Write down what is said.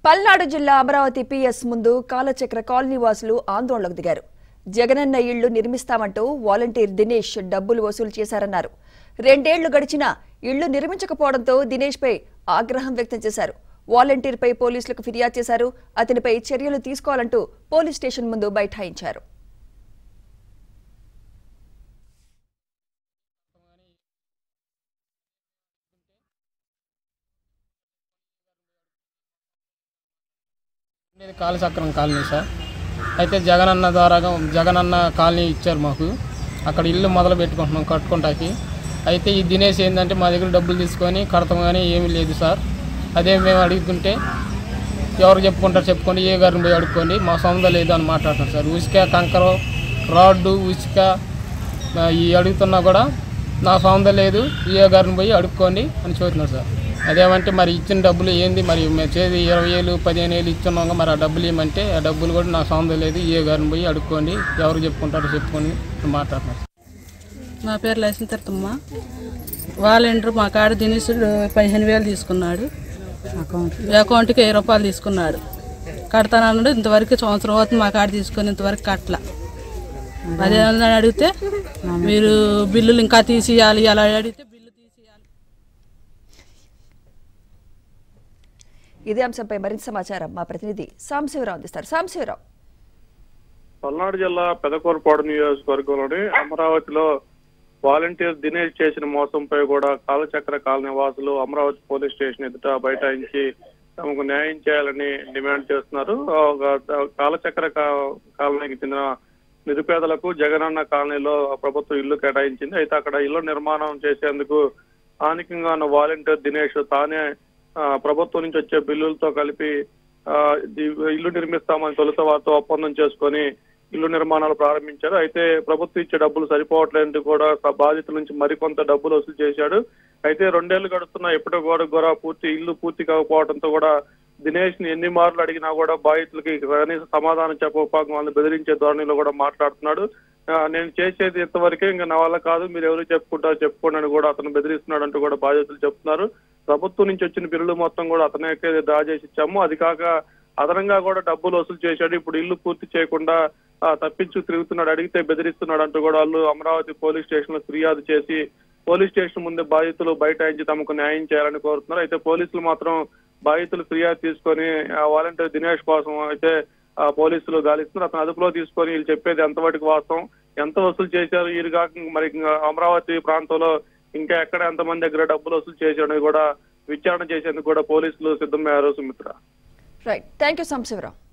పల్నాడు జిల్లా అమరావతి పిఎస్ ముందు కాలచక్ర కాలనీ వాసులు ఆందోళనకు దిగారు జగనన్న ఇళ్లు నిర్మిస్తామంటూ వాలంటీర్ దినేష్ డబ్బులు వసూలు చేశారన్నారు రెండేళ్లు గడిచినా ఇళ్లు నిర్మించకపోవడంతో దినేష్ పై ఆగ్రహం వ్యక్తం చేశారు వాలంటీర్పై పోలీసులకు ఫిర్యాదు చేశారు అతనిపై చర్యలు తీసుకోవాలంటూ పోలీస్ స్టేషన్ ముందు బైఠాయించారు ఇది కాళచక్రం కాలనీ సార్ అయితే జగనన్న ద్వారా జగనన్న కాలనీ ఇచ్చారు మాకు అక్కడ ఇల్లు మొదలు పెట్టుకుంటున్నాం కట్టుకుంటాకి అయితే ఈ దినేష్ ఏంటంటే మా దగ్గర డబ్బులు తీసుకొని కడతాం కానీ ఏమీ లేదు సార్ అదే మేము అడుగుతుంటే ఎవరు చెప్పుకుంటారు చెప్పుకోండి ఏ గారిని పోయి అడుక్కోండి మా సొంత లేదు అని మాట్లాడుతున్నారు సార్ ఉసుక కంకర రాడ్డు ఉసుక ఆ, ఈ అడుగుతున్నా కూడా నా సొంత లేదు ఏ గారిని పోయి అడుక్కోండి అని చెబుతున్నారు సార్ అదేమంటే మరి ఇచ్చిన డబ్బులు ఏంది మరి మేము చేసి ఇరవై వేలు పదిహేను వేలు ఇస్తున్నాం మరి ఆ డబ్బులు ఏమంటే ఆ డబ్బులు కూడా నా సొంత లేదు ఏ గారిని పోయి అడుక్కోండి ఎవరు చెప్పుకుంటారో చెప్పుకొని అని మాట్లాడుతున్నారు సార్. మా పేరు లక్ష్మీ తీర్థమ్మ వాలంటీర్ మా కాడ దినేశుడు పదిహేను వేలు తీసుకున్నాడు అకౌంట్కి వెయ్యి రూపాయలు తీసుకున్నాడు కడతానన్నాడు ఇంతవరకు సంవత్సరం అవుతుంది మా కాడ తీసుకొని ఇంతవరకు కట్టల అదేమన్నా అడిగితే మీరు బిల్లులు ఇంకా తీసియాలి అలా అడిగితే బిల్లు తీసియాలి ఇదే అంశంపై మరింత సమాచారం మా ప్రతినిధి సాంశివరావు అందిస్తారు సాంశివరావు పల్నాడు జిల్లా పెదకూరపాడు నియోజకవర్గంలోని అమరావతిలో వాలంటీర్ దినేష్ చేసిన మోసంపై కూడా కాలచక్ర కాలనీ వాసులు అమరావతి పోలీస్ స్టేషన్ ఎదుట బైఠాయించి తమకు న్యాయం చేయాలని డిమాండ్ చేస్తున్నారు ఆ, ఒక కాలచక్ర కా- కాలనీకి చెందిన నిరుపేదలకు జగనన్న కాలనీలో ప్రభుత్వం ఇల్లు కేటాయించింది అయితే అక్కడ ఇల్లు నిర్మాణం చేసేందుకు స్థానికంగా ఉన్న వాలంటీర్ దినేష్ తానే ఆ, ప్రభుత్వం నుంచి వచ్చే బిల్లులతో కలిపి ఆ, ఇది ఇల్లు నిర్మిస్తామని తొలుత వారితో ఒప్పందం చేసుకొని ఇల్లు నిర్మాణాలు ప్రారంభించారు అయితే ప్రభుత్వం ఇచ్చే డబ్బులు సరిపోవట్లేదు కూడా స- బాధితుల నుంచి మరికొంత డబ్బులు వసూలు చేశాడు అయితే రెండేళ్లు గడుస్తున్నా ఎప్పటికీ కూడా కూడా పూర్తి ఇల్లు పూర్తి కాకపోవడంతో కూడా దినేష్ ని ఎన్ని మార్లు అడిగినా కూడా బాధితులకి కనీస సమాధానం చెప్పకపోక వాళ్ళని బెదిరించే ధోరణిలో కూడా మాట్లాడుతున్నాడు ఆ, నేను చేసేది ఇంతవరకే ఇంకా నా వల్ల కాదు మీరు ఎవరు చెప్పుకుంటారో చెప్పుకోండి అని కూడా అతను బెదిరిస్తున్నాడు అంటూ కూడా బాధితులు చెప్తున్నారు ప్రభుత్వం నుంచి వచ్చిన బిల్లులు మొత్తం కూడా అతనికే డ్రా చేసి ఇచ్చాము అది కాక అదనంగా కూడా డబ్బులు వసూలు చేశాడు ఇప్పుడు ఇల్లు పూర్తి చేయకుండా ఆ, తప్పించు తిరుగుతున్నాడు అడిగితే బెదిరిస్తున్నాడు అంటూ కూడా వాళ్ళు అమరావతి పోలీస్ స్టేషన్ లో ఫిర్యాదు చేసి పోలీస్ స్టేషన్ ముందే బాధితులు బైఠాయించి తమకు న్యాయం చేయాలని కోరుతున్నారు అయితే పోలీసులు మాత్రం బాధితులు ఫిర్యాదు తీసుకొని ఆ వాలంటీర్ దినేష్ కోసం అయితే ఆ పోలీసులు గాలిస్తున్నారు అతను అదుపులో తీసుకొని వీళ్ళు చెప్పేది ఎంతవరకు వాస్తవం ఎంత వసూలు చేశారు వీరు కాక మరి ఇంకా అమరావతి ప్రాంతంలో ఇంకా ఎక్కడ ఎంతమంది దగ్గర డబ్బులు వసూలు చేశారని కూడా విచారణ చేసేందుకు కూడా పోలీసులు సిద్ధమయ్యారు Sumitra right thank you Samsivarao